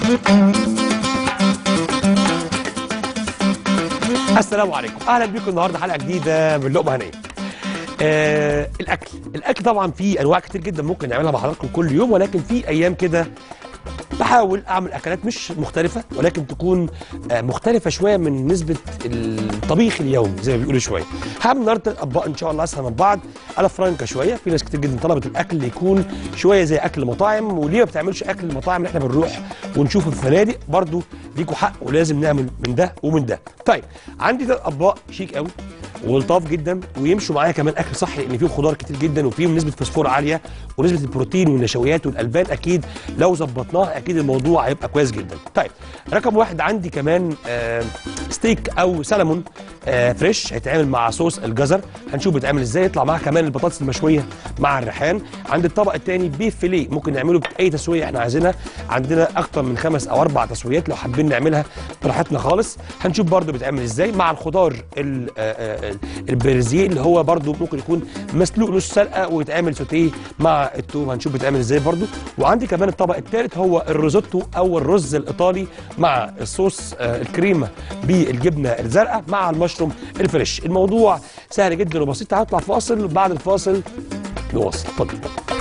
السلام عليكم اهلا بيكم النهارده حلقه جديده من لقمه هنيه آه الاكل الاكل طبعا فيه انواع كتير جدا ممكن نعملها مع حضراتكم كل يوم ولكن في ايام كده بحاول اعمل اكلات مش مختلفه ولكن تكون آه مختلفه شويه من نسبه الطبيخ اليومي زي ما بيقولوا شويه هعمل النهارده اطباق ان شاء الله اسهل من بعض على فرانكا شويه في ناس كتير جدا طلبت الاكل يكون شويه زي اكل المطاعم وليه ما بتعملش اكل المطاعم اللي احنا بنروح ونشوفه في الفنادق برضو ليكوا حق ولازم نعمل من ده ومن ده طيب عندي ثلاث اطباق شيك قوي ولطاف جدا ويمشوا معايا كمان اكل صحي لان فيهم خضار كتير جدا وفيهم نسبه فوسفور عاليه ونسبه البروتين والنشويات والالبان اكيد لو ظبطناها اكيد الموضوع هيبقى كويس جدا طيب رقم واحد عندي كمان آه ستيك او سلمون آه فريش هيتعمل مع صوص الجزر هنشوف بيتعمل ازاي يطلع معاه كمان البطاطس المشويه مع الريحان عند الطبق الثاني بيف فيليه ممكن نعمله باي تسويه احنا عايزينها عندنا اكتر من خمس او اربع تسويات لو حابين نعملها براحتنا خالص هنشوف برده بيتعمل ازاي مع الخضار ال- آه، آه، البرزيه اللي هو برده ممكن يكون مسلوق نص سلقه ويتعمل سوتيه مع التوم هنشوف بيتعمل ازاي برده وعندي كمان الطبق الثالث هو الروزوتو او الرز الايطالي مع الصوص آه، الكريمه بالجبنه الزرقاء مع المشروم الفريش الموضوع سهل جدا وبسيط هنطلع فاصل بعد الفاصل نواصل اتفضل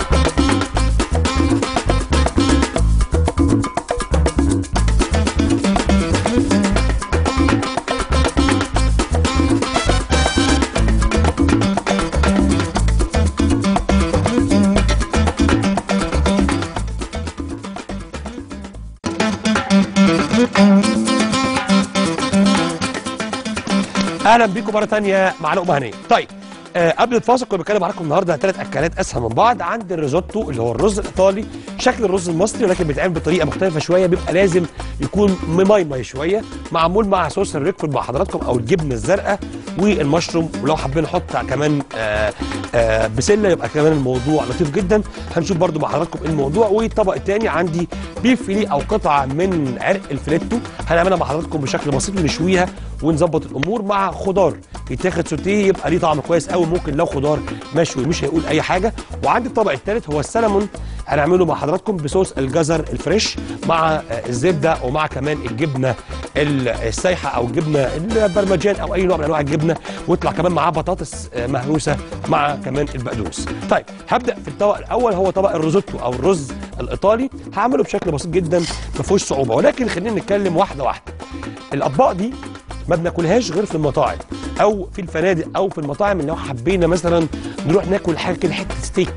اهلا بيكم مره ثانيه مع لقمه هنيه طيب آه قبل الفاصل كنت بتكلم معاكم النهارده عن ثلاث اكلات اسهل من بعض عند الريزوتو اللي هو الرز الايطالي شكل الرز المصري ولكن بيتعمل بطريقه مختلفه شويه بيبقى لازم يكون مميمي شويه معمول مع صوص الريكفورد مع حضراتكم او الجبنه الزرقاء والمشروم ولو حابين نحط كمان آه آه بسله يبقى كمان الموضوع لطيف جدا هنشوف برضو مع حضراتكم الموضوع والطبق الثاني عندي بيف فيليه او قطعه من عرق الفليتو هنعملها مع حضراتكم بشكل بسيط ونشويها ونظبط الامور مع خضار يتاخد سوتيه يبقى ليه طعم كويس قوي ممكن لو خضار مشوي مش هيقول اي حاجه وعندي الطبق الثالث هو السلمون هنعمله مع حضراتكم بصوص الجزر الفريش مع آه، الزبده ومع كمان الجبنه ال- السايحه او الجبنه البرمجان او اي نوع من انواع الجبنه ويطلع كمان معاه بطاطس آه، مهروسه مع كمان البقدونس طيب هبدا في الطبق الاول هو طبق الروزوتو او الرز الايطالي هعمله بشكل بسيط جدا ما فيهوش صعوبه ولكن خلينا نتكلم واحده واحده الاطباق دي ما بناكلهاش غير في المطاعم او في الفنادق او في المطاعم اللي لو حبينا مثلا نروح ناكل حاجه كده حته ستيك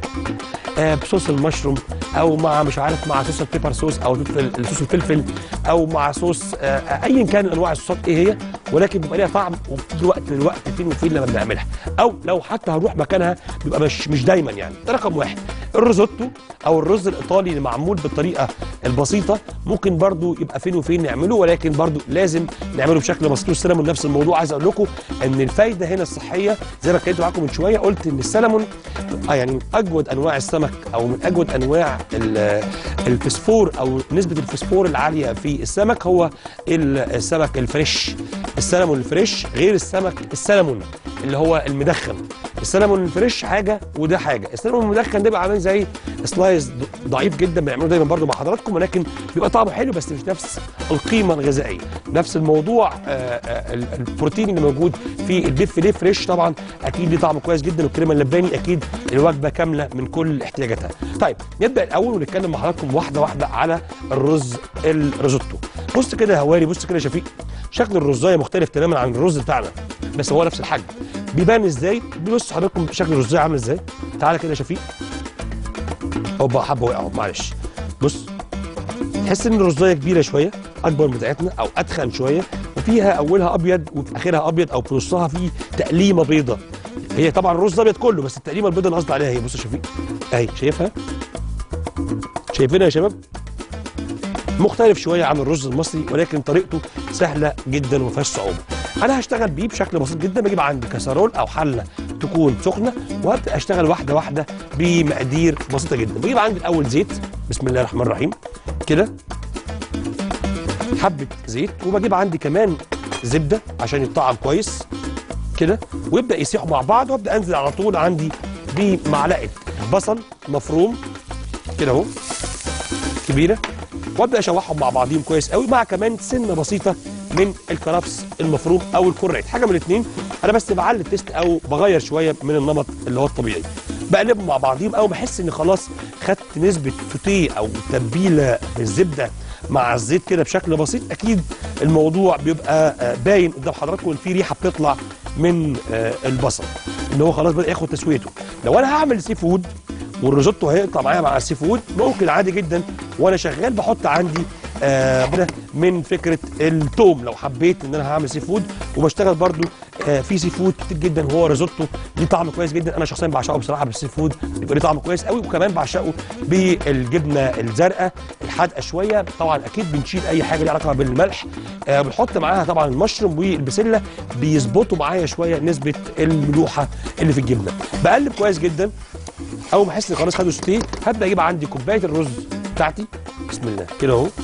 آه بصوص المشروم او مع مش عارف مع صوص البيبر صوص او الفلفل صوص الفلفل او مع صوص آه آه، ايا كان انواع الصوصات ايه هي ولكن بيبقى ليها طعم وفي وقت الوقت فين وفين لما بنعملها او لو حتى هنروح مكانها بيبقى مش مش دايما يعني ده رقم واحد الريزوتو او الرز الايطالي اللي معمول بالطريقه البسيطه ممكن برضو يبقى فين وفين نعمله ولكن برضو لازم نعمله بشكل بسيط والسلمون نفس الموضوع عايز اقول لكم ان الفايده هنا الصحيه زي ما اتكلمت معاكم من شويه قلت ان السلمون آه يعني من اجود انواع السمك او من اجود انواع ال- الفسفور او نسبه الفسفور العاليه في السمك هو ال- السمك الفريش السلمون الفريش غير السمك السلمون اللي هو المدخن السلمون الفريش حاجه وده حاجه السلمون المدخن ده بيبقى عامل زي سلايز ض- ضعيف جدا بنعمله دايما برضو مع حضراتكم ولكن بيبقى طعمه حلو بس مش نفس القيمه الغذائيه نفس الموضوع آه، آه، ال- البروتين اللي موجود في البيف فيليه فريش طبعا اكيد ليه طعم كويس جدا والكريمه اللباني اكيد الوجبه كامله من كل احتياجاتها طيب نبدا الاول ونتكلم مع حضراتكم واحده واحده على الرز الريزوتو بص كده يا هواري بص كده يا شفيق شكل الرزايه مختلف تماما عن الرز بتاعنا بس هو نفس الحجم بيبان ازاي بص حضراتكم شكل الرزايه عامل ازاي تعالى كده يا شفيق هوبا حبه وقعوا معلش بص تحس ان الرزايه كبيره شويه اكبر من بتاعتنا او اتخن شويه وفيها اولها ابيض وفي اخرها ابيض او في نصها في تقليمه بيضه هي طبعا الرز ابيض كله بس التقليمه البيضه اللي قصدي عليها هي بص يا شفيق اهي شايفها شايفينها يا شباب مختلف شويه عن الرز المصري ولكن طريقته سهله جدا وما فيهاش صعوبه انا هشتغل بيه بشكل بسيط جدا بجيب عندي كسرول او حله تكون سخنه وهبدا اشتغل واحده واحده بمقادير بسيطه جدا بجيب عندي الاول زيت بسم الله الرحمن الرحيم كده حبه زيت وبجيب عندي كمان زبده عشان يتطعم كويس كده ويبدا يسيحوا مع بعض وابدا انزل على طول عندي بمعلقه بصل مفروم كده اهو كبيره وابدا اشوحهم مع بعضهم كويس قوي مع كمان سنه بسيطه من الكرفس المفروم او الكرات حاجه من الاثنين انا بس بعلي التيست او بغير شويه من النمط اللي هو الطبيعي بقلبهم مع بعضهم او بحس ان خلاص خدت نسبه سوتيه او تتبيله بالزبده مع الزيت كده بشكل بسيط اكيد الموضوع بيبقى آه، باين قدام حضراتكم ان في ريحه بتطلع من آه، البصل ان هو خلاص بدا ياخد تسويته لو انا هعمل سي فود والريزوتو هيقطع معايا مع السي فود ممكن عادي جدا وانا شغال بحط عندي آه بده من فكره التوم لو حبيت ان انا هعمل سي فود وبشتغل برضو آه في سي فود كتير جدا وهو ريزوتو ليه طعم كويس جدا انا شخصيا بعشقه بصراحه بالسي فود بيبقى ليه طعم كويس قوي وكمان بعشقه بالجبنه الزرقاء الحادقه شويه طبعا اكيد بنشيل اي حاجه ليها علاقه بالملح آه بنحط معاها طبعا المشروم والبسله بيظبطوا معايا شويه نسبه الملوحه اللي في الجبنه بقلب كويس جدا اول ما احس ان خلاص خدوا سوتيه هبدا اجيب عندي كوبايه الرز بتاعتي بسم الله كده اهو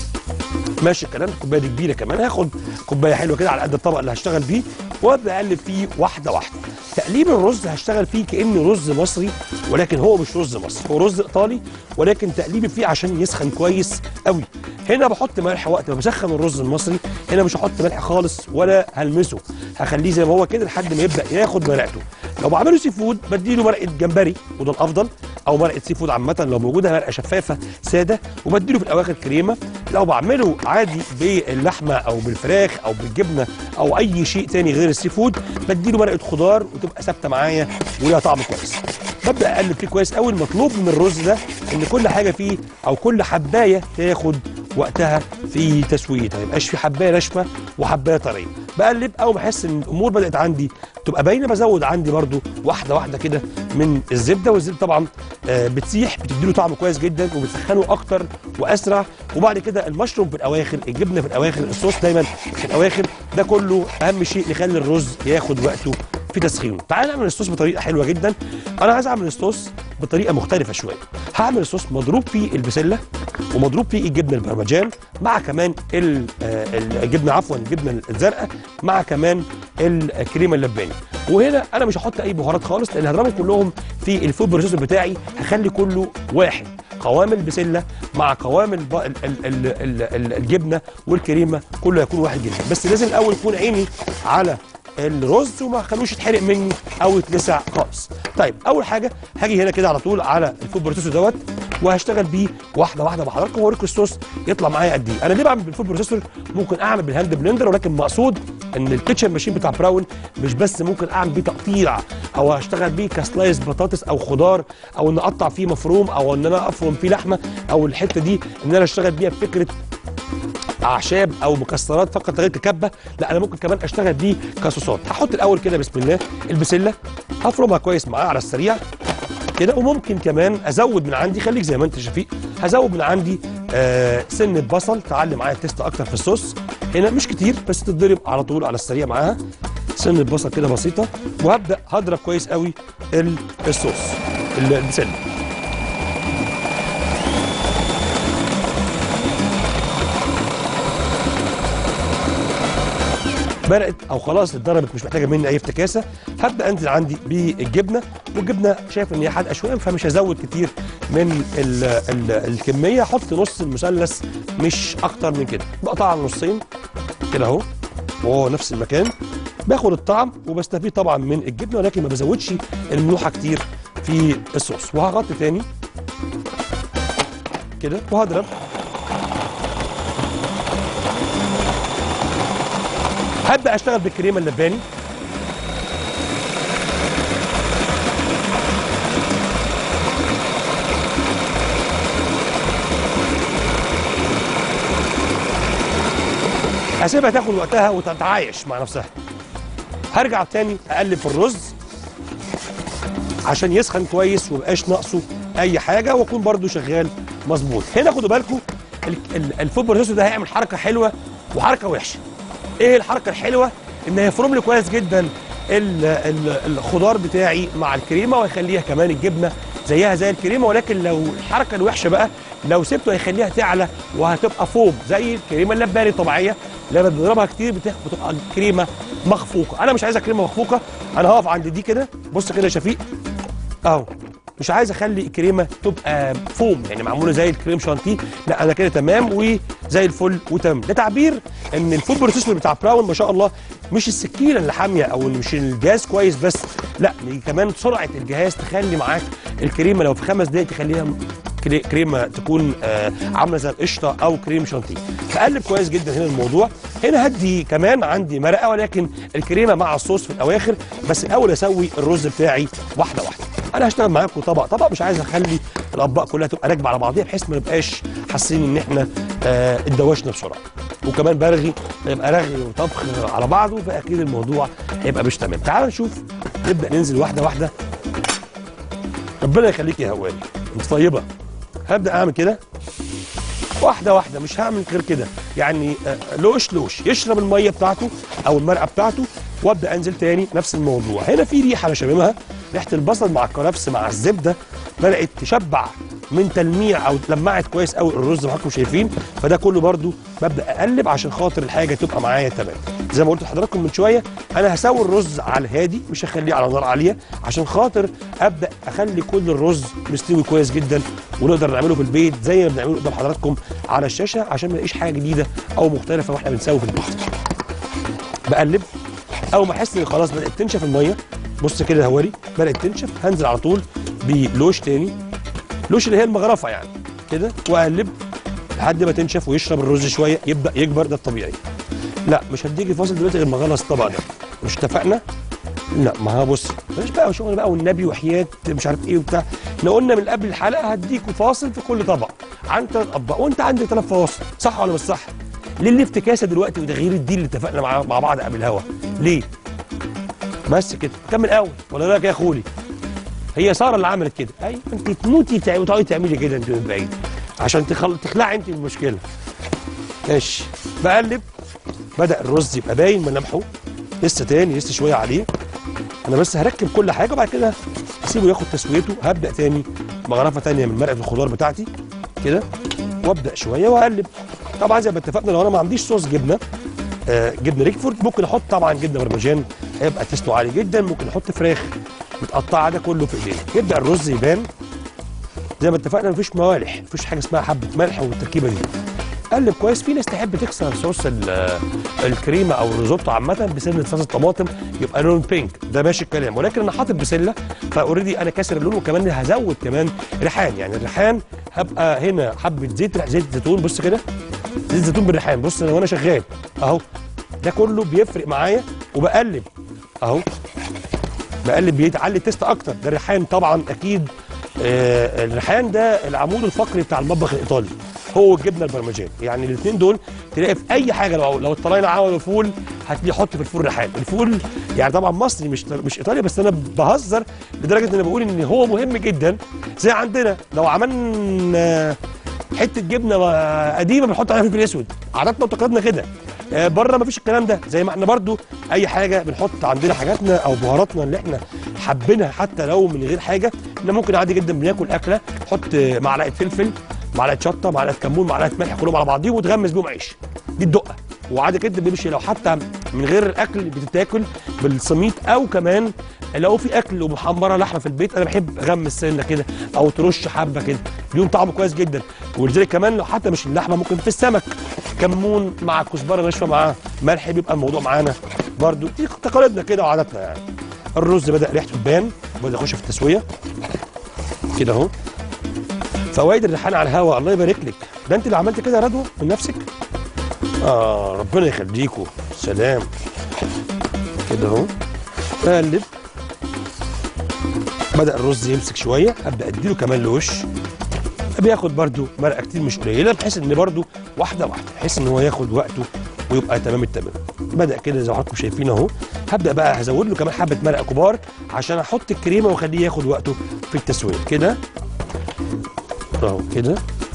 ماشي الكلام الكوبايه دي كبيره كمان هاخد كوبايه حلوه كده على قد الطبق اللي هشتغل بيه وابدا اقلب فيه واحده واحده تقليب الرز هشتغل فيه كانه رز مصري ولكن هو مش رز مصري هو رز ايطالي ولكن تقليبي فيه عشان يسخن كويس قوي هنا بحط ملح وقت ما بسخن الرز المصري هنا مش هحط ملح خالص ولا هلمسه هخليه زي ما هو كده لحد ما يبدا ياخد مرقته لو بعمله سي فود بديله مرقه جمبري وده الافضل او مرقه سي فود عامه لو موجوده مرقه شفافه ساده وبديله في الاواخر كريمه لو بعمله عادي باللحمه او بالفراخ او بالجبنه او اي شيء تاني غير السي فود بديله مرقه خضار وتبقى ثابته معايا وليها طعم كويس ببدا اقلب فيه كويس قوي المطلوب من الرز ده ان كل حاجه فيه او كل حبايه تاخد وقتها في تسويتها ما يبقاش في حبايه ناشفه وحبايه طريه بقلب اول ما احس ان الامور بدات عندي تبقى باينه بزود عندي برده واحده واحده كده من الزبده والزبده طبعا آه، بتسيح بتديله طعم كويس جدا وبتسخنه اكتر واسرع وبعد كده المشروم في الاواخر الجبنه في الاواخر الصوص دايما في الاواخر ده كله اهم شيء يخلي الرز ياخد وقته في تسخينه تعال نعمل الصوص بطريقه حلوه جدا انا عايز اعمل الصوص بطريقه مختلفه شويه هعمل الصوص مضروب فيه البسله ومضروب فيه الجبنه البرمجان مع كمان ال- آه، الجبنه عفوا الجبنه الزرقاء مع كمان الكريمه اللباني وهنا انا مش هحط اي بهارات خالص لان هضربهم كلهم في الفود بروسيسور بتاعي هخلي كله واحد قوام البسله مع قوام الب... ال... ال... ال... ال... ال... الجبنه والكريمه كله هيكون واحد جدا بس لازم الاول يكون عيني على الرز وما خلوش يتحرق مني او يتلسع خالص طيب اول حاجه هاجي هنا كده على طول على الفود بروسيسور دوت وهشتغل بيه واحده واحده مع حضراتكم واوريكم الصوص يطلع معايا قد ايه انا ليه بعمل بالفود بروسيسور ممكن اعمل بالهاند بلندر ولكن مقصود ان الكيتشن ماشين بتاع براون مش بس ممكن اعمل بيه تقطيع او اشتغل بيه كسلايس بطاطس او خضار او ان اقطع فيه مفروم او ان انا افرم فيه لحمه او الحته دي ان انا اشتغل بيها بفكره اعشاب او مكسرات فقط غير ككبه لا انا ممكن كمان اشتغل بيه كصوصات هحط الاول كده بسم الله البسله هفرمها كويس معاه على السريع كده وممكن كمان ازود من عندي خليك زي ما انت شفيق هزود من عندي آه سنه بصل تعلي معايا التيست اكتر في الصوص هنا مش كتير بس تتضرب على طول على السريع معاها سنه بصل كده بسيطه وهبدا هضرب كويس قوي ال- الصوص البسله مرقت او خلاص اتضربت مش محتاجه مني اي افتكاسه هبدا انزل عندي بالجبنه والجبنه شايف ان هي حادقه شويه فمش هزود كتير من ال ال الكميه احط نص المثلث مش اكتر من كده بقطعها نصين كده اهو وهو نفس المكان باخد الطعم وبستفيد طبعا من الجبنه ولكن ما بزودش الملوحه كتير في الصوص وهغطي تاني كده وهضرب هبدا اشتغل بالكريمه اللباني هسيبها تاخد وقتها وتتعايش مع نفسها هرجع تاني اقلب في الرز عشان يسخن كويس ومبقاش ناقصه اي حاجه واكون برده شغال مظبوط هنا خدوا بالكم ال- ال- الفود بروسيسور ده هيعمل حركه حلوه وحركه وحشه ايه الحركه الحلوه ان هيفرم لي كويس جدا ال- ال- الخضار بتاعي مع الكريمه ويخليها كمان الجبنه زيها زي الكريمه ولكن لو الحركه الوحشه بقى لو سبته هيخليها تعلى وهتبقى فوم زي الكريمه اللباني الطبيعيه لما بنضربها كتير بتخ- بتبقى كريمه مخفوقه انا مش عايزها كريمه مخفوقه انا هقف عند دي كده بص كده يا شفيق اهو مش عايز اخلي الكريمه تبقى فوم يعني معموله زي الكريم شانتيه لا انا كده تمام وزي الفل وتمام ده تعبير ان الفود بروسيسور بتاع براون ما شاء الله مش السكينه اللي حاميه او مش الجهاز كويس بس لا دي كمان سرعه الجهاز تخلي معاك الكريمه لو في خمس دقائق تخليها كري- كريمه تكون آه عامله زي القشطه او كريم شانتيه فقلب كويس جدا هنا الموضوع هنا هدي كمان عندي مرقه ولكن الكريمه مع الصوص في الاواخر بس الاول اسوي الرز بتاعي واحده واحده انا هشتغل معاكم طبق طبق مش عايز اخلي الاطباق كلها تبقى راكبه على بعضيها بحيث ما نبقاش حاسين ان احنا آه اتدوشنا بسرعه وكمان برغي يبقى رغي وطبخ على بعضه فاكيد الموضوع هيبقى مش تمام تعال نشوف نبدا ننزل واحده واحده ربنا يخليك يا هواني انت طيبه هبدا اعمل كده واحده واحده مش هعمل غير كده يعني آه، لوش لوش يشرب الميه بتاعته او المرقه بتاعته وابدا انزل تاني نفس الموضوع هنا في ريحه انا شاممها ريحه البصل مع الكرفس مع الزبده بدات تشبع من تلميع او لمعت كويس قوي الرز زي ما حضراتكم شايفين فده كله برده ببدا اقلب عشان خاطر الحاجه تبقى معايا تمام زي ما قلت لحضراتكم من شويه انا هسوي الرز على الهادي مش هخليه على نار عاليه عشان خاطر ابدا اخلي كل الرز مستوي كويس جدا ونقدر نعمله في البيت زي ما بنعمله قدام حضراتكم على الشاشه عشان ما نلاقيش حاجه جديده او مختلفه واحنا بنسوي في البيت بقلب اول ما احس ان خلاص بدات تنشف الميه بص كده هواري بدات تنشف هنزل على طول بلوش تاني لوش اللي هي المغرفه يعني كده واقلب لحد ما تنشف ويشرب الرز شويه يبدا يكبر ده الطبيعي لا مش هديكي فاصل دلوقتي غير ما اخلص الطبق ده مش اتفقنا لا ما هو بص مش بقى شغل بقى والنبي وحياه مش عارف ايه وبتاع احنا قلنا من قبل الحلقه هديكوا فاصل في كل طبق عن ثلاث اطباق وانت عندك ثلاث فواصل صح ولا مش صح؟ ليه الافتكاسه دلوقتي وتغيير الدين اللي اتفقنا مع مع بعض قبل الهوا؟ ليه؟ بس كده كمل اول ولا رايك يا خولي؟ هي ساره اللي عملت كده ايوه انت تموتي تع- وتقعدي تعملي كده انت من بعيد عشان تخل... تخلعي انت من المشكله ماشي بقلب بدا الرز يبقى باين ملامحه لسه تاني لسه شويه عليه انا بس هركب كل حاجه وبعد كده اسيبه ياخد تسويته هبدا تاني مغرفه تانيه من مرقه الخضار بتاعتي كده وابدا شويه واقلب طبعا زي ما اتفقنا لو انا ما عنديش صوص جبنه آه جبنه ريكفورد ممكن احط طبعا جبنه برمجان هيبقى تيستو عالي جدا ممكن احط فراخ متقطعه ده كله في ايدينا يبدا الرز يبان زي ما اتفقنا مفيش موالح مفيش حاجه اسمها حبه ملح والتركيبه دي قلب كويس في ناس تحب تكسر صوص ال- الكريمه او الريزوتو عامه بسنه صلصه طماطم يبقى لون بينك ده ماشي الكلام ولكن انا حاطط بسله فاوريدي انا كاسر اللون وكمان هزود كمان ريحان يعني الريحان هبقى هنا حبه زيت زيت زيتون بص كده زيت زيتون بالريحان بص انا وانا شغال اهو ده كله بيفرق معايا وبقلب اهو بقلب بيعلي التيست اكتر ده الريحان طبعا اكيد آه الريحان ده العمود الفقري بتاع المطبخ الايطالي هو الجبنه البرمجان يعني الاثنين دول تلاقي في اي حاجه لو لو الطلاينه عملوا فول هتلاقيه يحط في الفول ريحان الفول يعني طبعا مصري مش مش ايطالي بس انا بهزر لدرجه ان انا بقول ان هو مهم جدا زي عندنا لو عملنا حته جبنه قديمه بنحط عليها فلفل اسود عاداتنا وتقاليدنا كده آه، بره مفيش الكلام ده زي ما احنا برضو اي حاجه بنحط عندنا حاجاتنا او بهاراتنا اللي احنا حابينها حتى لو من غير حاجه احنا ممكن عادي جدا بناكل اكله نحط آه، معلقه فلفل معلقه شطه معلقه كمون معلقه ملح كلهم على بعضيهم وتغمس بيهم عيش دي الدقه وعادي جدا بيمشي لو حتى من غير الاكل بتتاكل بالسميط او كمان لو في اكل ومحمره لحمه في البيت انا بحب اغمس سنه كده او ترش حبه كده بيهم طعمه كويس جدا ولذلك كمان لو حتى مش اللحمه ممكن في السمك كمون مع كزبره ناشفه مع ملح بيبقى الموضوع معانا برضو دي تقاليدنا كده وعاداتنا يعني الرز بدا ريحته تبان بدا يخش في التسويه كده اهو فوائد الريحان على الهواء الله يبارك لك ده انت اللي عملت كده يا رضوى من نفسك اه ربنا يخليكوا سلام كده اهو اقلب بدا الرز يمسك شويه ابدا اديله كمان لوش بياخد برده مرقه كتير مش قليله بحيث ان برده واحده واحده بحيث ان هو ياخد وقته ويبقى تمام التمام بدا كده زي ما حضراتكم شايفين اهو هبدا بقى هزود له كمان حبه مرقه كبار عشان احط الكريمه واخليه ياخد وقته في التسويه كده اهو كده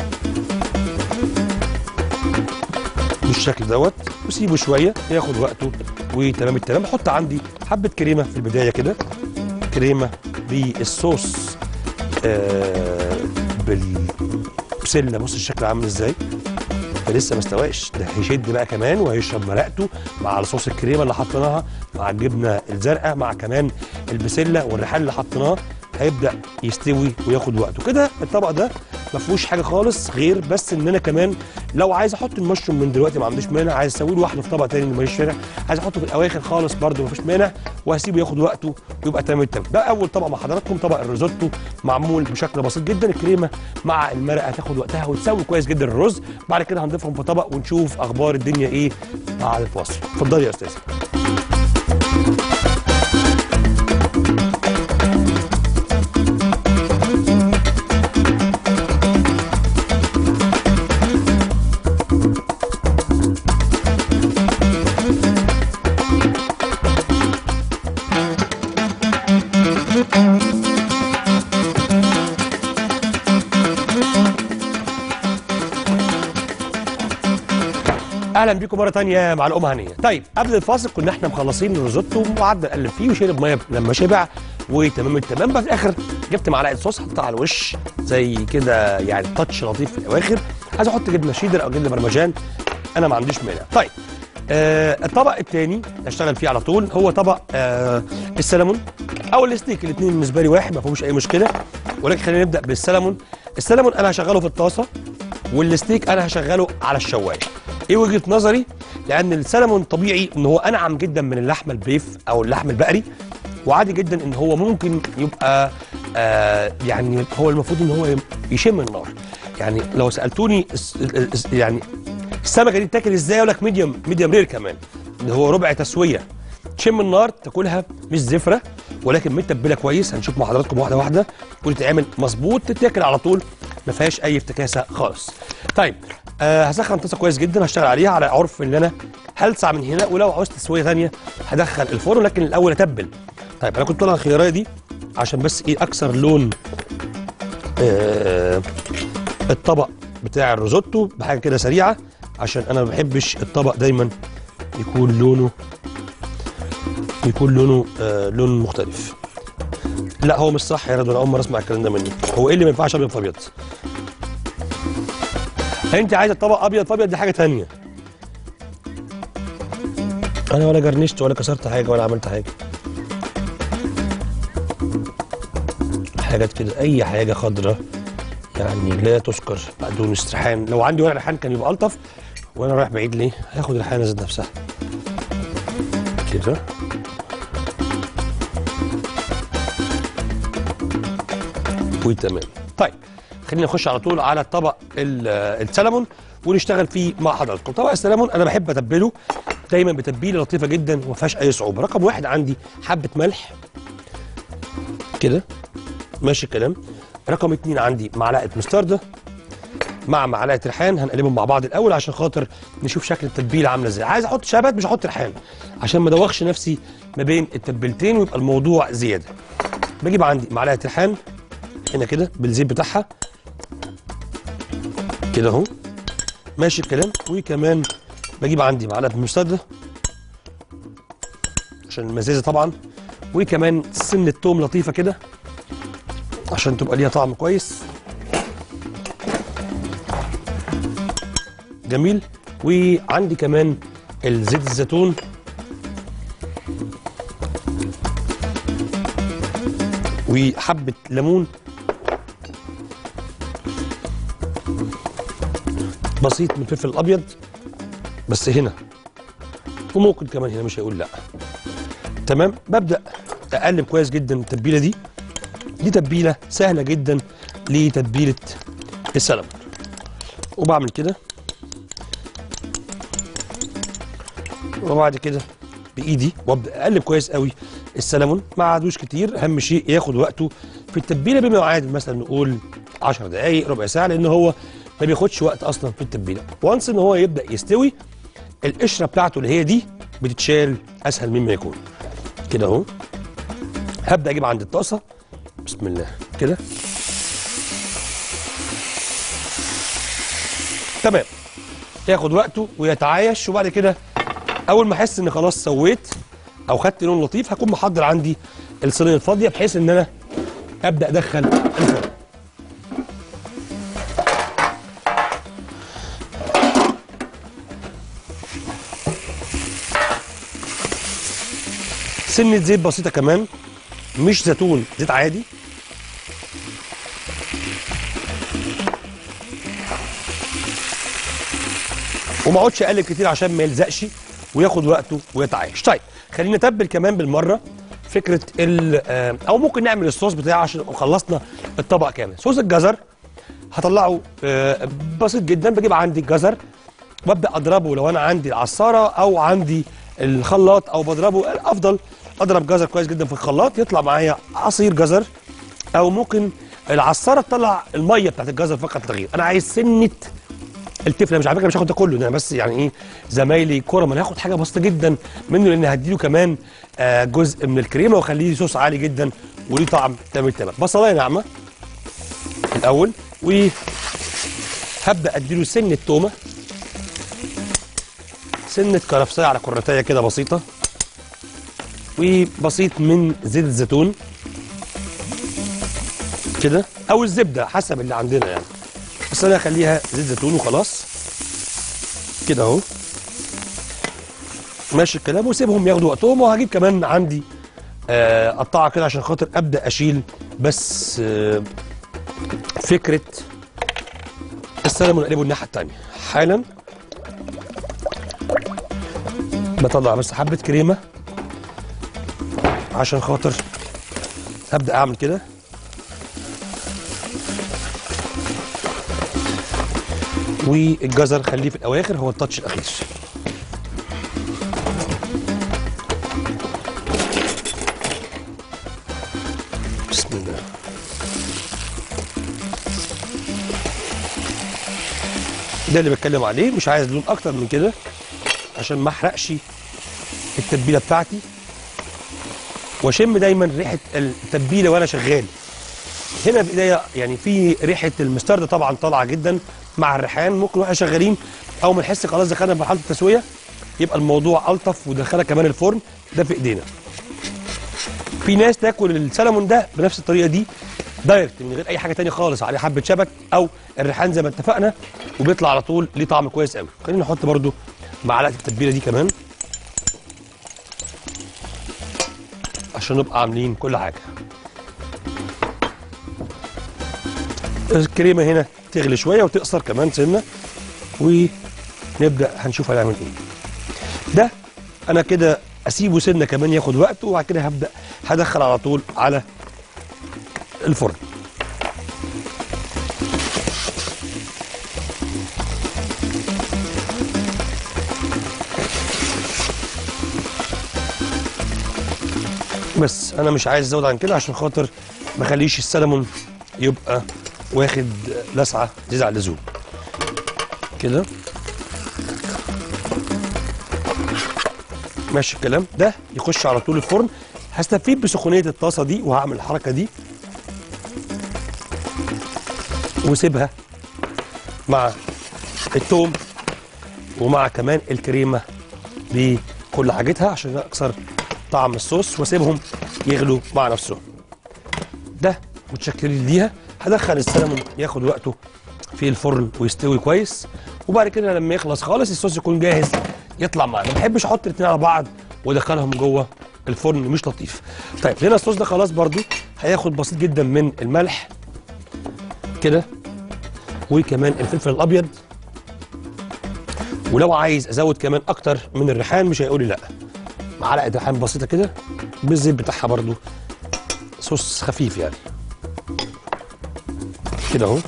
بالشكل دوت وسيبه شويه ياخد وقته وتمام التمام احط عندي حبه كريمه في البدايه كده كريمه بالصوص آه بالبسله بص الشكل عامل ازاي ده لسه ما استواش ده هيشد بقى كمان وهيشرب مرقته مع صوص الكريمه اللي حطيناها مع الجبنه الزرقاء مع كمان البسله والريحان اللي حطيناه هيبدا يستوي وياخد وقته كده الطبق ده ما فيهوش حاجه خالص غير بس ان انا كمان لو عايز احط المشروم من دلوقتي ما عنديش مانع عايز اسوي له واحده في طبق تاني ماليش مانع عايز احطه في الاواخر خالص برده ما فيش مانع وهسيبه ياخد وقته ويبقى تمام التمام ده اول طبق مع حضراتكم طبق الريزوتو معمول بشكل بسيط جدا الكريمه مع المرقه هتاخد وقتها وتسوي كويس جدا الرز بعد كده هنضيفهم في طبق ونشوف اخبار الدنيا ايه بعد الفاصل اتفضلي يا استاذ اهلا بيكم مره تانية مع الام هنيه طيب قبل الفاصل كنا احنا مخلصين الريزوتو وقعدنا نقلب فيه وشرب ميه لما شبع وتمام التمام بقى في الاخر جبت معلقه صوص حطها على الوش زي كده يعني تاتش لطيف في الاواخر عايز احط جبنه شيدر او جبنه برمجان انا ما عنديش مانع طيب آه الطبق الثاني اشتغل فيه على طول هو طبق آه السلمون او الستيك الاثنين بالنسبه لي واحد ما فيهوش اي مشكله ولكن خلينا نبدا بالسلمون السلمون انا هشغله في الطاسه والستيك انا هشغله على الشوايه ايه وجهه نظري لان السلمون طبيعي ان هو انعم جدا من اللحمه البيف او اللحم البقري وعادي جدا ان هو ممكن يبقى آه يعني هو المفروض ان هو يشم النار يعني لو سالتوني الس- ال- الس- يعني السمكه دي تاكل ازاي اقول لك ميديوم ميديوم رير كمان اللي هو ربع تسويه تشم النار تاكلها مش زفره ولكن متبله كويس هنشوف مع حضراتكم واحده واحده وتتعمل مظبوط تتاكل على طول ما فيهاش اي افتكاسه خالص طيب آه هسخن طاسه كويس جدا هشتغل عليها على عرف ان انا هلسع من هنا ولو عاوز تسويه ثانيه هدخل الفرن لكن الاول اتبل طيب انا كنت طالع الخياريه دي عشان بس ايه اكسر لون آه الطبق بتاع الريزوتو بحاجه كده سريعه عشان انا ما بحبش الطبق دايما يكون لونه يكون لونه آه لون مختلف لا هو مش صح يا رضوى انا اول مره اسمع الكلام ده منك هو ايه اللي ما ينفعش ابيض في ابيض انت عايزه الطبق ابيض في ابيض دي حاجه تانية انا ولا جرنشت ولا كسرت حاجه ولا عملت حاجه حاجات كده اي حاجه خضراء يعني لا تذكر بقدونس ريحان لو عندي ورق ريحان كان يبقى الطف وانا رايح بعيد ليه هاخد الريحانه ذات نفسها كده وتمام طيب خلينا نخش على طول على طبق ال- السلمون ونشتغل فيه مع حضراتكم طبق السلمون انا بحب اتبله دايما بتتبيله لطيفه جدا وما فيهاش اي صعوبه رقم واحد عندي حبه ملح كده ماشي الكلام رقم اتنين عندي معلقه مستردة مع معلقه ريحان هنقلبهم مع بعض الاول عشان خاطر نشوف شكل التتبيله عامله ازاي عايز احط شبت مش هحط ريحان عشان ما ادوخش نفسي ما بين التتبيلتين ويبقى الموضوع زياده بجيب عندي معلقه ريحان هنا كده بالزيت بتاعها كده اهو ماشي الكلام وكمان بجيب عندي معلقه مستردة عشان المزازه طبعا وكمان سنه توم لطيفه كده عشان تبقى ليها طعم كويس جميل وعندي كمان الزيت الزيتون وحبة ليمون بسيط من الفلفل الأبيض بس هنا وممكن كمان هنا مش هيقول لا تمام ببدأ أقلب كويس جدا التتبيلة دي دي تتبيله سهله جدا لتتبيله السلمون وبعمل كده وبعد كده بايدي وابدا اقلب كويس قوي السلمون ما عادوش كتير اهم شيء ياخد وقته في التتبيله بما يعادل مثلا نقول 10 دقائق ربع ساعه لان هو ما بياخدش وقت اصلا في التتبيله وانس ان هو يبدا يستوي القشره بتاعته اللي هي دي بتتشال اسهل مما يكون كده اهو هبدا اجيب عند الطاسه بسم الله كده تمام ياخد وقته ويتعايش وبعد كده اول ما احس ان خلاص سويت او خدت لون لطيف هكون محضر عندي الصينيه الفاضيه بحيث ان انا ابدا ادخل الفرن سنه زيت بسيطه كمان مش زيتون زيت عادي وما اقعدش اقلب كتير عشان ما يلزقش وياخد وقته ويتعايش طيب خلينا نتبل كمان بالمره فكره ال آه، او ممكن نعمل الصوص بتاعه عشان نبقى خلصنا الطبق كامل صوص الجزر هطلعه آه، بسيط جدا بجيب عندي الجزر وابدا اضربه لو انا عندي العصاره او عندي الخلاط او بضربه الافضل اضرب جزر كويس جدا في الخلاط يطلع معايا عصير جزر او ممكن العصاره تطلع الميه بتاعت الجزر فقط لا غير انا عايز سنه التفله مش على فكره مش هاخد ده كله ده انا بس يعني ايه زمايلي كرم انا هاخد حاجه بسيطه جدا منه لان هديله كمان آه جزء من الكريمه واخليه صوص عالي جدا وليه طعم تمام تمام بصلايه ناعمه الاول وهبدا اديله سنه تومه سنه كرفسيه على كرتايه كده بسيطه وبسيط من زيت الزيتون كده او الزبده حسب اللي عندنا يعني بس انا هخليها زيت زيتون وخلاص كده اهو ماشي الكلام وسيبهم ياخدوا وقتهم وهجيب كمان عندي آه، قطعه كده عشان خاطر ابدا اشيل بس آه، فكره السلمون اقلبه الناحيه الثانيه حالا بطلع بس حبه كريمه عشان خاطر ابدا اعمل كده والجزر خليه في الاواخر هو التاتش الاخير بسم الله ده اللي بتكلم عليه مش عايز لون اكتر من كده عشان ما احرقش التتبيله بتاعتي واشم دايما ريحه التتبيله وانا شغال هنا بايديا يعني في ريحه المستردة طبعا طالعه جدا مع الريحان ممكن واحنا شغالين اول ما نحس خلاص دخلنا في مرحله التسويه يبقى الموضوع الطف ودخلها كمان الفرن ده في ايدينا في ناس تاكل السلمون ده بنفس الطريقه دي دايركت من غير اي حاجه تانية خالص عليه حبه شبت او الريحان زي ما اتفقنا وبيطلع على طول ليه طعم كويس قوي خلينا نحط برده معلقه التتبيله دي كمان عشان نبقى عاملين كل حاجه الكريمه هنا تغلي شويه وتقصر كمان سنه ونبدا هنشوف هنعمل ايه ده انا كده اسيبه سنه كمان ياخد وقته وبعد كده هبدا هدخل على طول على الفرن بس انا مش عايز ازود عن كده عشان خاطر ما اخليش السلمون يبقى واخد لسعه زياده عن اللزوم كده ماشي الكلام ده يخش على طول الفرن هستفيد بسخونيه الطاسه دي وهعمل الحركه دي وسيبها مع التوم ومع كمان الكريمه بكل حاجتها عشان اكسر طعم الصوص واسيبهم يغلوا مع نفسهم ده متشكرين ليها هدخل السلمون ياخد وقته في الفرن ويستوي كويس وبعد كده لما يخلص خالص الصوص يكون جاهز يطلع معانا ما بحبش احط الاثنين على بعض وادخلهم جوه الفرن مش لطيف طيب هنا الصوص ده خلاص برضو هياخد بسيط جدا من الملح كده وكمان الفلفل الابيض ولو عايز ازود كمان اكتر من الريحان مش هيقول لي لا معلقه ريحان بسيطه كده بالزيت بتاعها برضو صوص خفيف يعني كده اهو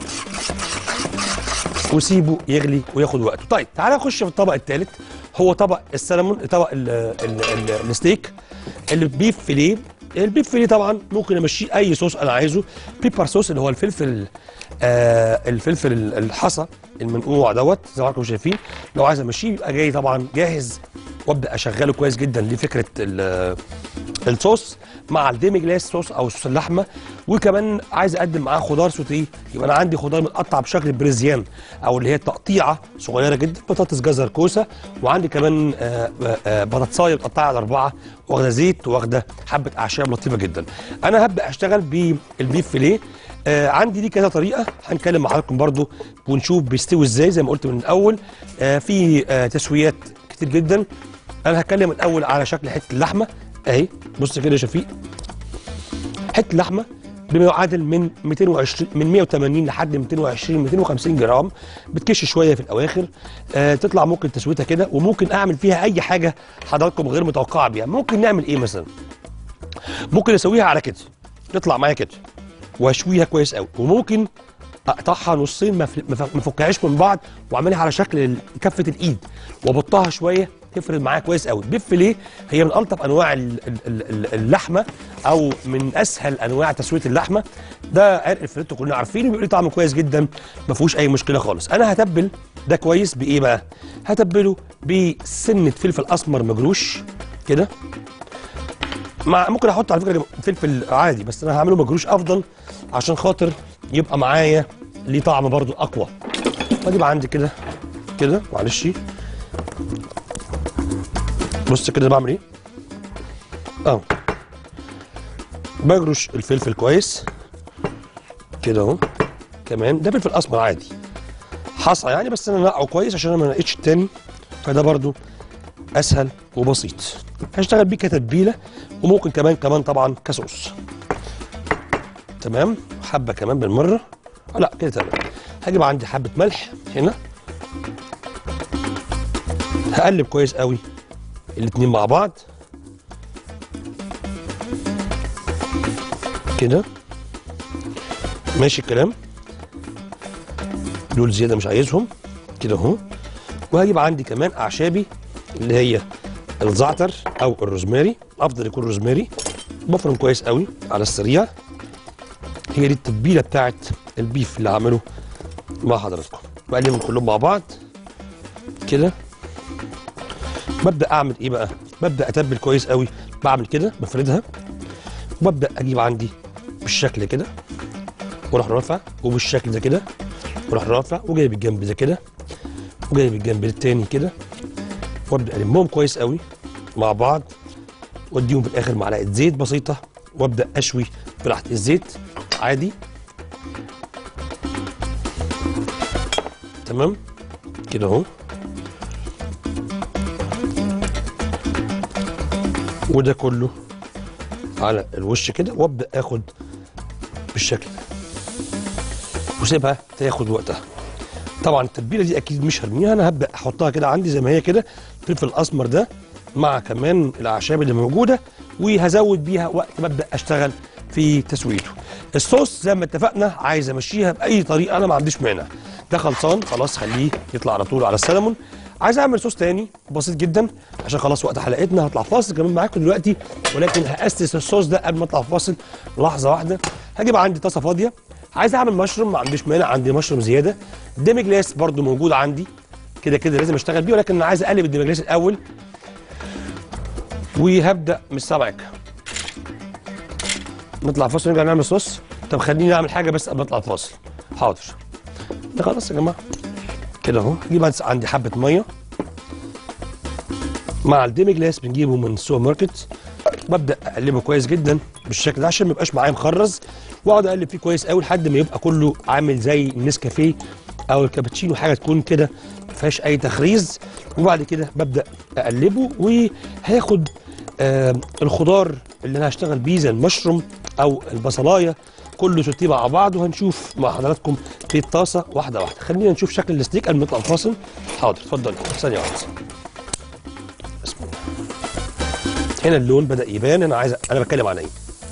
وسيبه يغلي وياخد وقته طيب تعالى نخش في الطبق الثالث هو طبق السلمون طبق ال ال ال الستيك البيف فيليه البيف فيليه طبعا ممكن امشيه اي صوص انا عايزه بيبر صوص اللي هو الفلفل آه الفلفل ال- الحصى المنقوع دوت زي ما حضراتكم شايفين لو عايز امشيه يبقى جاي طبعا جاهز وابدا اشغله كويس جدا لفكره ال- الصوص مع الديمي جلاس صوص او صوص اللحمه وكمان عايز اقدم معاه خضار سوتيه يبقى انا عندي خضار متقطع بشكل بريزيان او اللي هي تقطيعه صغيره جدا بطاطس جزر كوسه وعندي كمان آه، آه، آه، بطاطسايه متقطعه على اربعه واخده زيت واخده حبه اعشاب لطيفه جدا انا هبدا اشتغل بالبيف فيليه آه عندي دي كذا طريقه هنتكلم مع حضراتكم برضو ونشوف بيستوي ازاي زي ما قلت من الاول آه في آه تسويات كتير جدا انا هتكلم الاول على شكل حته اللحمه اهي بص كده يا شفيق حته اللحمه بما يعادل من 220 من 180 لحد 220 250 جرام بتكش شويه في الاواخر آه تطلع ممكن تسويتها كده وممكن اعمل فيها اي حاجه حضراتكم غير متوقعه بيها ممكن نعمل ايه مثلا ممكن اسويها على كده تطلع معايا كده واشويها كويس قوي وممكن اقطعها نصين ما ف- ما ف- ما افكهاش من بعض واعملها على شكل ال- كفه الايد وابطها شويه تفرد معايا كويس قوي بيف ليه هي من الطف انواع ال- ال- ال- ال- اللحمه او من اسهل انواع تسويه اللحمه ده عرق الفريتو كلنا عارفينه بيبقى ليه طعم كويس جدا ما فيهوش اي مشكله خالص انا هتبل ده كويس بايه بقى هتبله بسنه فلفل اسمر مجروش كده مع ممكن احط على فكره فلفل عادي بس انا هعمله مجروش افضل عشان خاطر يبقى معايا ليه طعم برضو اقوى واجيب عندي كده كده معلش بص كده بعمل ايه اه بجرش الفلفل كويس كده اهو كمان ده فلفل اسمر عادي حصى يعني بس انا نقعه كويس عشان انا ما نقيتش التاني فده برضو اسهل وبسيط هشتغل بيه كتتبيله وممكن كمان كمان طبعا كصوص تمام حبه كمان بالمره آه لا كده تمام هجيب عندي حبه ملح هنا هقلب كويس قوي الاتنين مع بعض كده ماشي الكلام دول زياده مش عايزهم كده اهو وهجيب عندي كمان اعشابي اللي هي الزعتر او الروزماري افضل يكون روزماري بفرم كويس قوي على السريع هي دي التتبيله بتاعت البيف اللي هعمله مع حضراتكم بقلبهم كلهم مع بعض كده ببدا اعمل ايه بقى ببدا اتبل كويس قوي بعمل كده بفردها وببدا اجيب عندي بالشكل كده واروح رافع وبالشكل ده كده واروح رافع وجايب الجنب ده كده وجايب الجنب التاني كده وابدا المهم كويس قوي مع بعض واديهم في الاخر معلقه زيت بسيطه وابدا اشوي براحه الزيت عادي تمام كده اهو وده كله على الوش كده وابدا اخد بالشكل ده وسيبها تاخد وقتها طبعا التتبيله دي اكيد مش هرميها انا هبدا احطها كده عندي زي ما هي كده الفلفل الاسمر ده مع كمان الاعشاب اللي موجوده وهزود بيها وقت ما ابدا اشتغل في تسويته الصوص زي ما اتفقنا عايز امشيها باي طريقه انا ما عنديش مانع ده خلصان خلاص خليه يطلع على طول على السلمون عايز اعمل صوص تاني بسيط جدا عشان خلاص وقت حلقتنا هطلع فاصل كمان معاكم دلوقتي ولكن هاسس الصوص ده قبل ما اطلع فاصل لحظه واحده هجيب عندي طاسه فاضيه عايز اعمل مشروم ما عنديش مانع عندي مشروم زياده ديمي جلاس برده موجود عندي كده كده لازم اشتغل بيه ولكن انا عايز اقلب الديمي جلاس الاول وهبدا من السبعك نطلع فاصل نرجع نعمل صوص طب خليني اعمل حاجه بس قبل ما اطلع الفاصل حاضر ده خلاص يا جماعه كده اهو اجيب عندي حبه ميه مع الديمي جلاس بنجيبه من السوبر ماركت ببدا اقلبه كويس جدا بالشكل ده عشان ما يبقاش معايا مخرز واقعد اقلب فيه كويس قوي لحد ما يبقى كله عامل زي النسكافيه او الكابتشينو حاجه تكون كده ما فيهاش اي تخريز وبعد كده ببدا اقلبه وهاخد آه الخضار اللي انا هشتغل بيه زي المشروم او البصلايه كله سوتيه مع بعض وهنشوف مع حضراتكم في الطاسه واحده واحده خلينا نشوف شكل الستيك قبل ما نطلع الفاصل حاضر اتفضل ثانيه واحده بسم الله هنا اللون بدا يبان انا عايز انا بتكلم عن ايه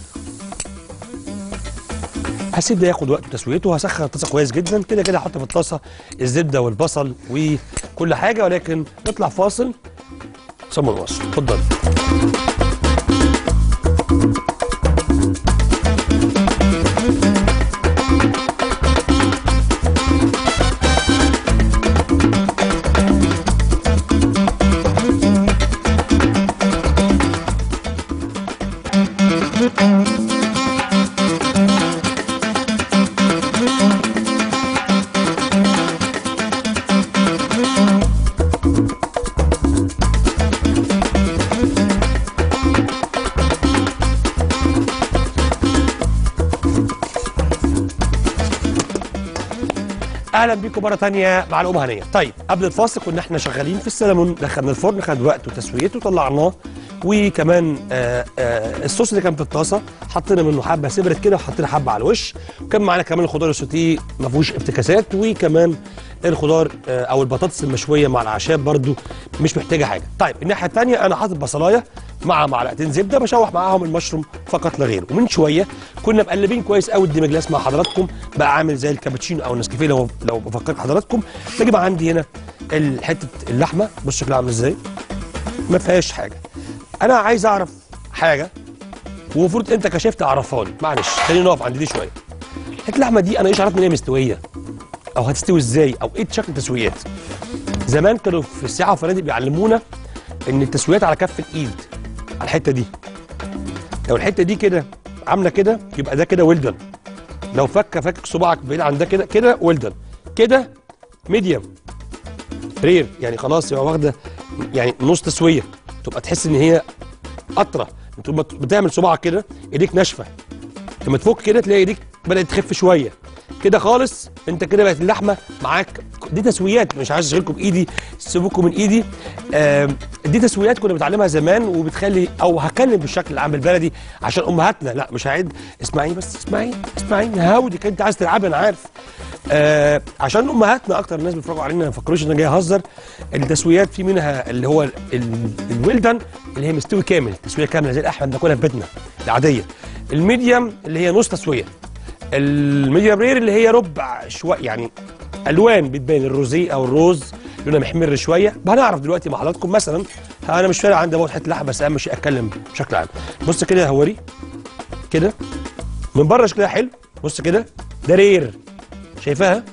هسيب ده ياخد وقت تسويته هسخن الطاسه كويس جدا كده كده هحط في الطاسه الزبده والبصل وكل حاجه ولكن نطلع فاصل ثم نواصل اتفضل اهلا بيكم مره تانية مع الام هنيه طيب قبل الفاصل كنا احنا شغالين في السلمون دخلنا الفرن خد وقت وتسويته طلعناه وكمان آه آه الصوص اللي كان في الطاسه حطينا منه حبه سبرت كده وحطينا حبه على الوش وكان معانا كمان الخضار السوتيه ما فيهوش افتكاسات وكمان الخضار آه او البطاطس المشويه مع الاعشاب برده مش محتاجه حاجه طيب الناحيه الثانيه انا حاطط بصلايه مع معلقتين زبده بشوح معاهم المشروم فقط لا غير ومن شويه كنا مقلبين كويس قوي الديمي جلاس مع حضراتكم بقى عامل زي الكابتشينو او النسكافيه لو لو بفكر حضراتكم بجيب عندي هنا ال- حته اللحمه بص شكلها عامل ازاي ما فيهاش حاجه انا عايز اعرف حاجه ومفروض انت كشفت اعرفها لي معلش خلينا نقف عند دي شويه حته اللحمه دي انا ايش عرفت ان هي مستويه او هتستوي ازاي او ايه شكل التسويات زمان كانوا في الساعه والفنادق بيعلمونا ان التسويات على كف الايد على الحته دي لو الحته دي كده عامله كده يبقى ده كده ويلدن لو فك فك صباعك بعيد عن ده كده كده ويلدن كده ميديوم رير يعني خلاص يبقى واخده يعني نص تسويه تبقى تحس ان هي قطره انت لما بتعمل صباعك كده ايديك ناشفه لما تفك كده تلاقي ايديك بدات تخف شويه كده خالص انت كده بقت اللحمه معاك دي تسويات مش عايز اشغلكم بايدي سيبوكم من ايدي آم، دي تسويات كنا بنتعلمها زمان وبتخلي او هتكلم بالشكل العام البلدي عشان امهاتنا لا مش هعيد اسمعيني بس اسمعيني اسمعيني هاودك انت عايز تلعبي انا عارف آه عشان امهاتنا اكتر الناس بيتفرجوا علينا ما يفكروش ان انا جاي اهزر التسويات في منها اللي هو ال- ال- الويلدن اللي هي مستوي كامل تسويه كامله زي الاحمد بناكلها في بيتنا العاديه الميديم اللي هي نص تسويه الميديم رير اللي هي ربع شويه يعني الوان بتبان الروزي او الروز لونها محمر شويه هنعرف دلوقتي مع حضراتكم مثلا انا مش فارق عندي موت حته لحمه بس اهم شيء اتكلم بشكل عام بص كده يا هوري كده من بره شكلها حلو بص كده ده رير شايفاها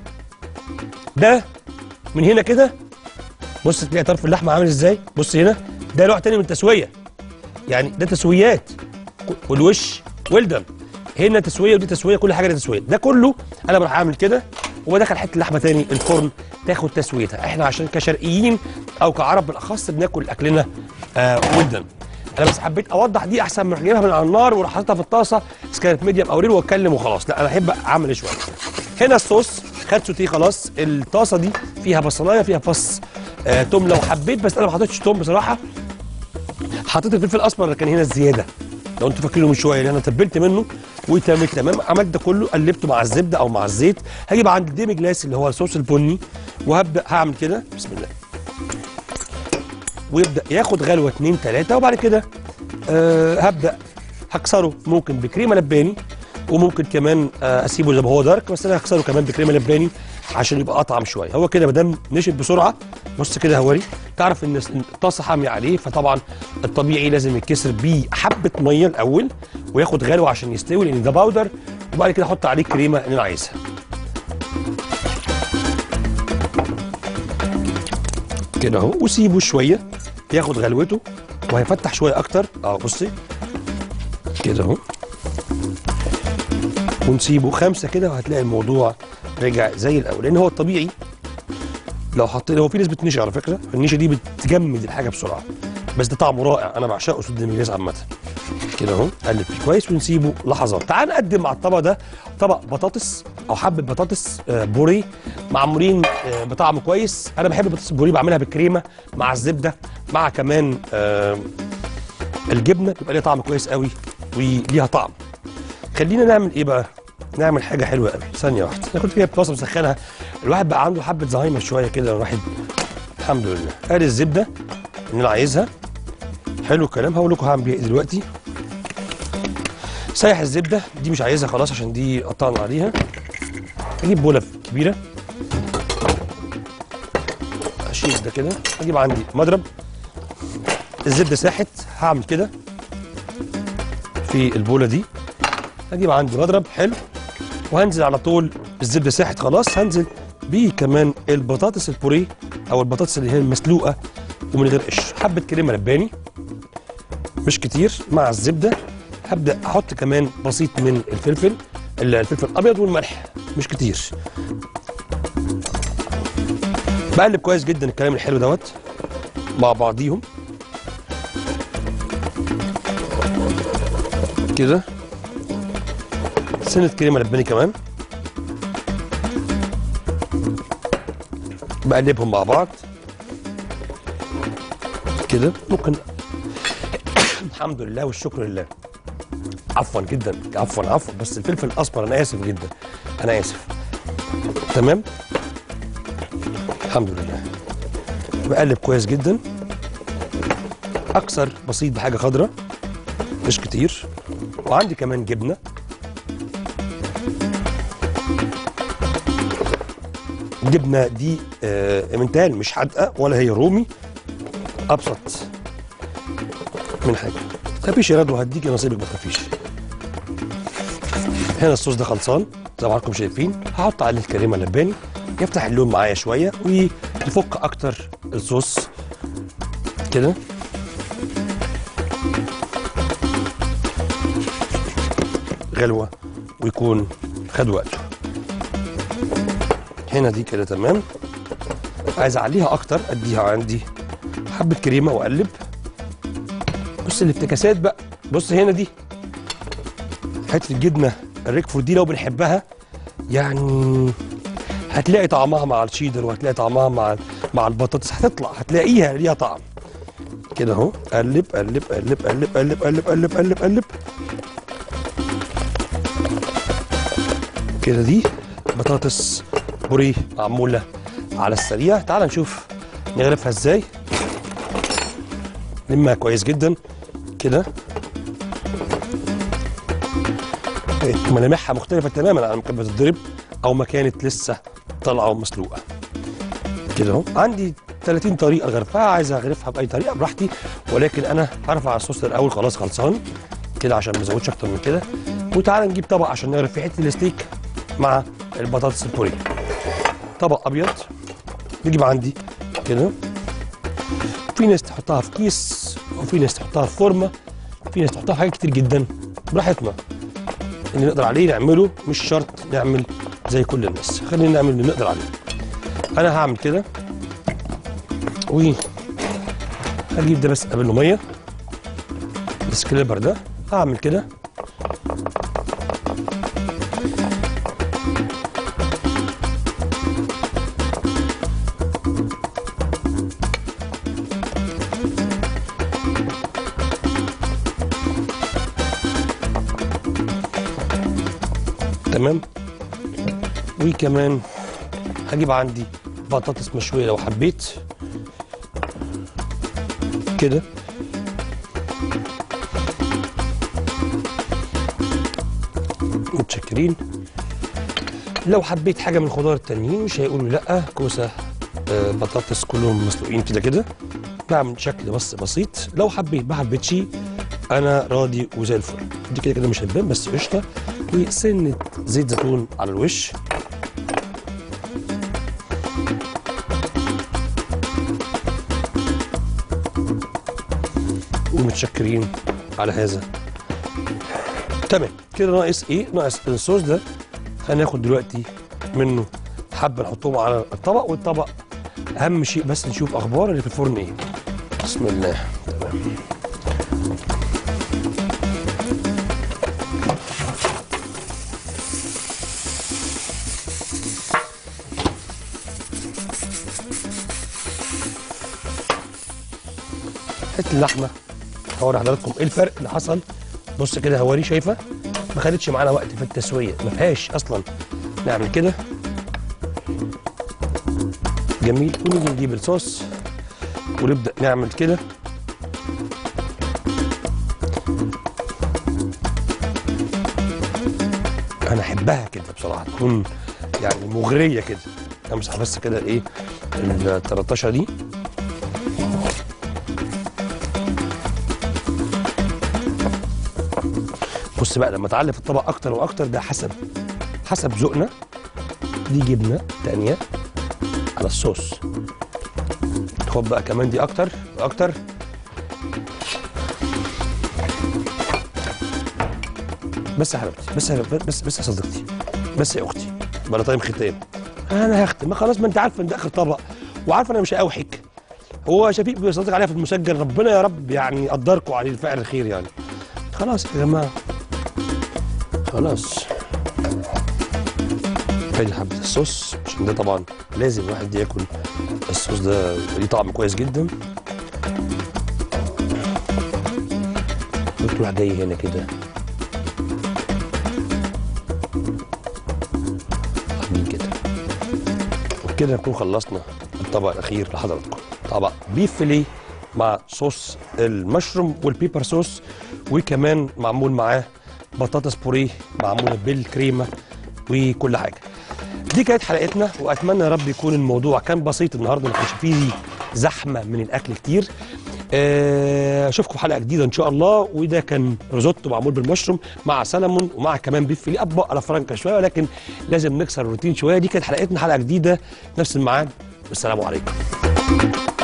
ده من هنا كده بص تلاقي طرف اللحمه عامل ازاي بص هنا ده نوع تاني من التسويه يعني ده تسويات والوش ويلدن هنا تسويه ودي تسويه كل حاجه دي تسويه ده كله انا بروح اعمل كده وبدخل حته لحمه تاني الفرن تاخد تسويتها احنا عشان كشرقيين او كعرب بالاخص بناكل اكلنا آه ويلدن انا بس حبيت اوضح دي احسن من اجيبها من على النار واروح حاططها في الطاسه اذا كانت ميديم او ريل واتكلم وخلاص لا انا احب اعمل شويه هنا الصوص خد سوتيه خلاص الطاسه دي فيها بصلايه فيها فص آه توم لو حبيت بس انا ما حطيتش توم بصراحه حطيت الفلفل الاسمر اللي كان هنا الزياده لو انتوا فاكرينه من شويه اللي انا تبلت منه وتمام تمام عملت ده كله قلبته مع الزبده او مع الزيت هجيب عند الديمي جلاس اللي هو الصوص البني وهبدا هعمل كده بسم الله ويبدا ياخد غلوه اتنين تلاته وبعد كده أه هبدا هكسره ممكن بكريمه لباني وممكن كمان آه، اسيبه زي ما هو دارك بس انا هكسره كمان بكريمه لباني عشان يبقى اطعم شويه هو كده ما دام نشف بسرعه بص كده هوري تعرف ان الطاسه حاميه عليه فطبعا الطبيعي لازم يتكسر بيه حبه ميه الاول وياخد غلوه عشان يستوي لان ده باودر وبعد كده احط عليه الكريمه اللي انا عايزها كده اهو وسيبه شويه ياخد غلوته وهيفتح شويه اكتر اه بصي كده اهو ونسيبه خمسه كده وهتلاقي الموضوع رجع زي الاول لان هو الطبيعي لو حطينا هو في نسبه نشا على فكره النشا دي بتجمد الحاجه بسرعه بس ده طعمه رائع انا بعشقه سود الميليز عامه كده اهو قلب فيه كويس ونسيبه لحظات تعال نقدم مع الطبق ده طبق بطاطس او حبه بطاطس آه، بوري معمولين آه، بطعم كويس انا بحب البطاطس البوري بعملها بالكريمه مع الزبده مع كمان آه، الجبنه بيبقى ليها طعم كويس قوي وليها طعم خلينا نعمل ايه بقى نعمل حاجه حلوه قوي ثانيه واحده انا كنت جايب طاسه مسخنها الواحد بقى عنده حبه زهايمر شويه كده الواحد الحمد لله ادي الزبده اللي انا عايزها حلو الكلام هقول لكم هعمل بيها ايه دلوقتي سايح الزبده دي مش عايزها خلاص عشان دي قطعنا عليها اجيب بوله كبيره اشيل ده كده اجيب عندي مضرب الزبده ساحت هعمل كده في البوله دي اجيب عندي مضرب حلو وهنزل على طول الزبده ساحت خلاص هنزل بيه كمان البطاطس البوريه او البطاطس اللي هي المسلوقه ومن غير قشر حبه كريمه لباني مش كتير مع الزبده هبدا احط كمان بسيط من الفلفل الفلفل الابيض والملح مش كتير بقلب كويس جدا الكلام الحلو دوت مع بعضيهم كده سنة كريمة لباني كمان بقلبهم مع بعض كده ممكن الحمد لله والشكر لله عفوا جدا عفوا عفوا بس الفلفل الاسمر انا اسف جدا انا اسف تمام الحمد لله بقلب كويس جدا اكثر بسيط بحاجه خضراء مش كتير وعندي كمان جبنه الجبنه دي آه منتال مش حادقه ولا هي رومي ابسط من حاجه ما تخافيش يا ندوه هديكي نصيبك ما تخافيش هنا الصوص ده خلصان زي ما حضراتكم شايفين هحط عليه الكريمه اللباني يفتح اللون معايا شويه ويفك اكتر الصوص كده غلوه ويكون خد وقته هنا دي كده تمام عايز اعليها اكتر اديها عندي حبه كريمه واقلب بص الافتكاسات بقى بص هنا دي حته الجبنه الريكفورد دي لو بنحبها يعني هتلاقي طعمها مع الشيدر وهتلاقي طعمها مع مع البطاطس هتطلع هتلاقيها ليها طعم كده اهو قلب قلب قلب قلب قلب قلب قلب قلب قلب كده دي بطاطس بوريه معموله على السريع تعال نشوف نغرفها ازاي نلمها كويس جدا كده ملامحها مختلفة تماما عن ما كانت بتتضرب أو ما كانت لسه طالعة ومسلوقة كده اهو عندي 30 طريقة أغرفها عايز أغرفها بأي طريقة براحتي ولكن أنا هرفع الصوص ده الأول خلاص خلصان كده عشان ما ازودش أكتر من كده وتعالى نجيب طبق عشان نغرف فيه حتة الستيك مع البطاطس البوريه طبق أبيض نجيب عندي كده في ناس تحطها في كيس وفي ناس تحطها في فورمه في ناس تحطها في حاجات كتير جدا براحتنا اللي نقدر عليه نعمله مش شرط نعمل زي كل الناس خلينا نعمل اللي نقدر عليه انا هعمل كده و هجيب ده بس قبل له ميه السكريبر ده هعمل كده تمام وكمان هجيب عندي بطاطس مشويه لو حبيت كده متشكرين لو حبيت حاجه من الخضار التانيين مش هيقولوا لا كوسه آه، بطاطس كلهم مسلوقين كده كده بعمل شكل بس بسيط لو حبيت ما حبيتش انا راضي وزي الفل دي كده كده مش هتبان بس قشطه وسنه زيت زيتون على الوش ومتشكرين على هذا تمام كده ناقص ايه ناقص الصوص ده هناخد دلوقتي منه حبه نحطهم على الطبق والطبق اهم شيء بس نشوف اخبار اللي في الفرن ايه بسم الله تمام حته اللحمه هوري حضراتكم ايه الفرق اللي حصل بص كده هوري شايفه ما خدتش معانا وقت في التسويه ما فيهاش اصلا نعمل كده جميل ونيجي نجيب الصوص ونبدا نعمل كده انا احبها كده بصراحه تكون يعني مغريه كده امسح بس كده ايه ال 13 دي بص بقى لما تعلي في الطبق اكتر واكتر ده حسب حسب ذوقنا دي جبنه تانية على الصوص خد بقى كمان دي اكتر اكتر بس يا حبيبتي بس يا بس بس يا صديقتي بس يا اختي بلا طيب ختام انا هختم ما خلاص ما انت عارفه ان ده اخر طبق وعارفه انا مش هاوحك هو شفيق بيصدق عليها في المسجل ربنا يا رب يعني يقدركم على الفعل الخير يعني خلاص يا جماعه خلاص ادي حبه الصوص عشان ده طبعا لازم الواحد ياكل الصوص ده ليه طعم كويس جدا تروح جاي هنا كده عاملين كده وبكده نكون خلصنا الطبق الاخير لحضراتكم طبق بيف فيليه مع صوص المشروم والبيبر صوص وكمان معمول معاه بطاطس بوريه معموله بالكريمه وكل حاجه دي كانت حلقتنا واتمنى يا رب يكون الموضوع كان بسيط النهارده ما كانش فيه زحمه من الاكل كتير آه، اشوفكم في حلقه جديده ان شاء الله وده كان ريزوتو معمول بالمشروم مع سلمون ومع كمان بيف فيليه اطباق على فرنكا شويه ولكن لازم نكسر الروتين شويه دي كانت حلقتنا حلقه جديده نفس الميعاد والسلام عليكم